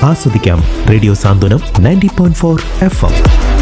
ആസ്വദിക്കാം radio Santhwanam ninety point four FM എം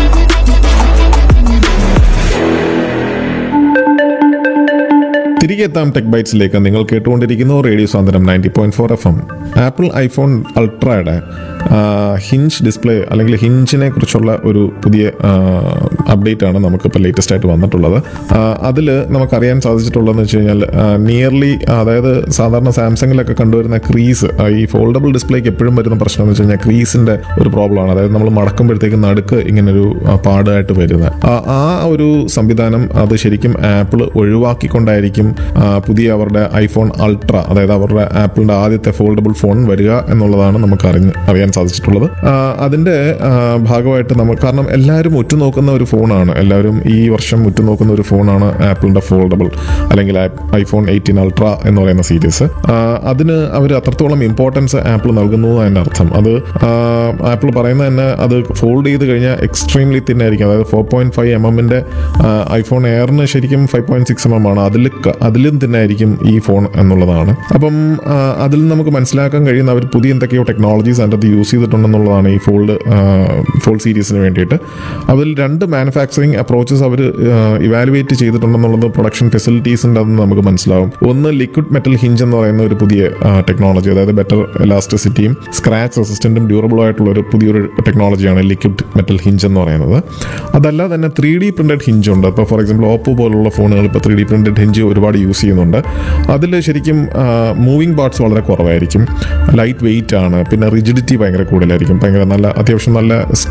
തിരികെ എത്താം ടെക് ബൈറ്റ്സിലേക്ക് നിങ്ങൾ കേട്ടുകൊണ്ടിരിക്കുന്നു radio Santhwanam ninety point four FM എം ആപ്പിൾ ഐഫോൺ അൾട്രയുടെ ഹിഞ്ച് ഡിസ്പ്ലേ അല്ലെങ്കിൽ ഹിഞ്ചിനെ കുറിച്ചുള്ള ഒരു പുതിയ അപ്ഡേറ്റ് ആണ് നമുക്കിപ്പോൾ ലേറ്റസ്റ്റ് ആയിട്ട് വന്നിട്ടുള്ളത് അതിൽ നമുക്കറിയാൻ സാധിച്ചിട്ടുള്ളതെന്ന് വെച്ച് കഴിഞ്ഞാൽ നിയർലി അതായത് സാധാരണ സാംസങ്ങിലൊക്കെ കണ്ടുവരുന്ന ക്രീസ് ഈ ഫോൾഡബിൾ ഡിസ്പ്ലേക്ക് എപ്പോഴും വരുന്ന പ്രശ്നം എന്ന് വെച്ച് കഴിഞ്ഞാൽ ക്രീസിന്റെ ഒരു പ്രോബ്ലമാണ് അതായത് നമ്മൾ മടക്കുമ്പോഴത്തേക്ക് നടുക്ക് ഇങ്ങനൊരു ആ, പാടായിട്ട് വരുന്നത് ആ- ആ ഒരു സംവിധാനം അത് ശരിക്കും ആപ്പിൾ ഒഴിവാക്കിക്കൊണ്ടായിരിക്കും ആ, പുതിയ അവരുടെ ഐഫോൺ അൾട്ര അതായത് അവരുടെ ആപ്പിളിന്റെ ആദ്യത്തെ ഫോൾഡബിൾ ഫോൺ വരിക എന്നുള്ളതാണ് നമുക്ക് അറിഞ്ഞ് അറിയാൻ സാധിച്ചിട്ടുള്ളത് ആ, അതിന്റെ ആ, ഭാഗമായിട്ട് നമുക്ക് കാരണം എല്ലാവരും ഉറ്റുനോക്കുന്ന ഒരു ഫോണാണ് എല്ലാവരും ഈ വർഷം ഉറ്റുനോക്കുന്ന ഒരു ഫോണാണ് ആപ്പിളിന്റെ ഫോൾഡബിൾ അല്ലെങ്കിൽ ഐഫോൺ എയ്റ്റീൻ അൾട്ര എന്ന് പറയുന്ന സീരീസ് അതിന് അവർ അത്രത്തോളം ഇമ്പോർട്ടൻസ് ആപ്പിൾ നൽകുന്നു എന്നതിന്റെ അർത്ഥം അത് ആപ്പിൾ പറയുന്നത് തന്നെ അത് ഫോൾഡ് ചെയ്ത് കഴിഞ്ഞാൽ എക്സ്ട്രീംലി തിന്നായിരിക്കും അതായത് ഫോർ പോയിന്റ് ഫൈവ് എം എമ്മിന്റെ ഐഫോൺ എയറിന് ശരിക്കും five point six M M ആണ് അതിൽ ക- അതിലും തിന്നായിരിക്കും ഈ ഫോൺ എന്നുള്ളതാണ് അപ്പം ആ, അതിൽ നിന്ന് നമുക്ക് മനസ്സിലാക്കാൻ കഴിയുന്ന അവർ പുതിയ എന്തൊക്കെയോ ടെക്നോളജീസ് അതിൻ്റെ അത് യൂസ് ചെയ്തിട്ടുണ്ടെന്നുള്ളതാണ് ഈ ഫോൾഡ് ഫോൾഡ് സീരീസിന് വേണ്ടിയിട്ട് അതിൽ രണ്ട് മാനുഫാക്ചറിങ് അപ്രോച്ചസ് അവർ ഇവാലുവേറ്റ് ചെയ്തിട്ടുണ്ടെന്നുള്ളത് പ്രൊഡക്ഷൻ ഫെസിലിറ്റീസിൻ്റെ അതെന്ന് നമുക്ക് മനസ്സിലാവും ഒന്ന് ലിക്വിഡ് മെറ്റൽ ഹിഞ്ച് എന്ന് പറയുന്ന ഒരു പുതിയ ടെക്നോളജി അതായത് ബെറ്റർ എലാസ്റ്റിസിറ്റിയും സ്ക്രാച്ച് റെസിസ്റ്റൻറ്റും ഡ്യൂറബിളും ആയിട്ടുള്ള ഒരു പുതിയൊരു ടെക്നോളജിയാണ് ലിക്വിഡ് മെറ്റൽ ഹിഞ്ച് എന്ന് പറയുന്നത് അതല്ല തന്നെ ത്രീ ഡി പ്രിന്റഡ് ഹിഞ്ച് ഉണ്ട് ഇപ്പോൾ ഫോർ എക്സാമ്പിൾ ഓപ്പോ പോലുള്ള ഫോണുകൾ ഇപ്പോൾ ത്രീ ഡി പ്രിന്റഡ് ഹിഞ്ച് ഒരുപാട് യൂസ് ചെയ്യുന്നുണ്ട് അതിൽ ശരിക്കും മൂവിങ് പാർട്സ് വളരെ കുറവായിരിക്കും ലൈറ്റ് വെയിറ്റ് ആണ് പിന്നെ റിജിഡിറ്റി ഭയങ്കര കൂടുതലായിരിക്കും ഭയങ്കര നല്ല അത്യാവശ്യം നല്ല